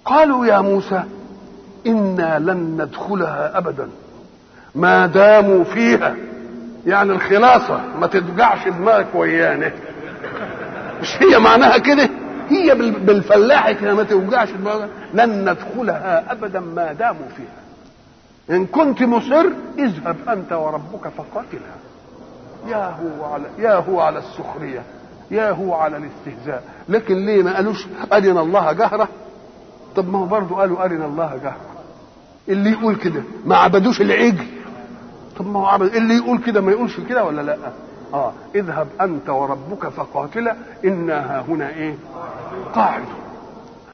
قالوا يا موسى انا لن ندخلها ابدا ما داموا فيها يعني الخلاصه ما تدجعش دماغك ويانا مش هي معناها كده هي بالفلاح كده ما توجعش دماغك لن ندخلها ابدا ما داموا فيها ان كنت مصر اذهب انت وربك فقاتلها يا هو على يا هو على السخريه يا هو على الاستهزاء لكن ليه ما قالوش ارنا الله جهره طب ما هو برضه قالوا ارنا الله جهره اللي يقول كده ما عبدوش العجل طب ما هو عبد اللي يقول كده ما يقولش كده ولا لا اه اذهب انت وربك فقاتلا انا ها هنا ايه قاعد